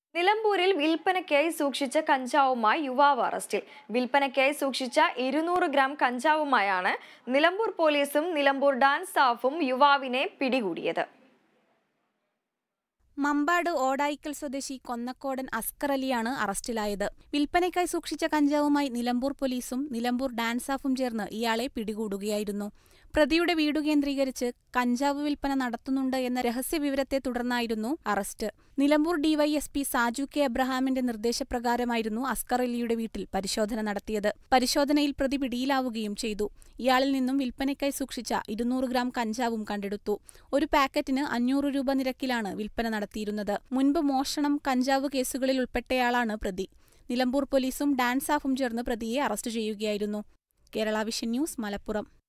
നിലമ്പൂരിൽ വിൽപ്പനയ്ക്കായി സൂക്ഷിച്ച കഞ്ചാവുമായി യുവാവ് അറസ്റ്റിൽ വിൽപ്പനയ്ക്കായി സൂക്ഷിച്ച ഇരുന്നൂറ് ഗ്രാം കഞ്ചാവുമായാണ് നിലമ്പൂർ പോലീസും നിലമ്പൂർ ഡാൻസ് സ്റ്റാഫും യുവാവിനെ പിടികൂടിയത് മമ്പാട് ഓടായിക്കൽ സ്വദേശി കൊന്നക്കോടൻ അസ്കർ അലിയാണ് അറസ്റ്റിലായത് വിൽപ്പനയ്ക്കായി സൂക്ഷിച്ച കഞ്ചാവുമായി നിലമ്പൂർ പോലീസും നിലമ്പൂർ ഡാൻസ് സ്റ്റാഫും ചേർന്ന് ഇയാളെ പിടികൂടുകയായിരുന്നു പ്രതിയുടെ വീടു കേന്ദ്രീകരിച്ച് കഞ്ചാവ് വിൽപ്പന നടത്തുന്നുണ്ട് എന്ന രഹസ്യവിവരത്തെ തുടർന്നായിരുന്നു arrest Nilambur DYSP Saju K അബ്രഹാമിന്റെ നിർദ്ദേശപ്രകാരമായിരുന്നു അസ്കർ അലിയുടെ വീട്ടിൽ പരിശോധന നടത്തിയത് പരിശോധനയിൽ പ്രതി പിടിയിലാവുകയും ചെയ്തു ഇയാളിൽ നിന്നും വിൽപ്പനയ്ക്കായി സൂക്ഷിച്ച ഇരുന്നൂറ് ഗ്രാം കഞ്ചാവും കണ്ടെടുത്തു ഒരു പാക്കറ്റിന് അഞ്ഞൂറ് രൂപ നിരക്കിലാണ് വിൽപ്പന നടത്തിയിരുന്നത് മുൻപ് മോഷണം കഞ്ചാവ് കേസുകളിൽ ഉൾപ്പെട്ടയാളാണ് പ്രതി നിലമ്പൂർ പോലീസും ഡാൻസ് സ്റ്റാഫും ചേർന്ന് പ്രതിയെ അറസ്റ്റ് ചെയ്യുകയായിരുന്നു കേരള വിഷൻ ന്യൂസ് മലപ്പുറം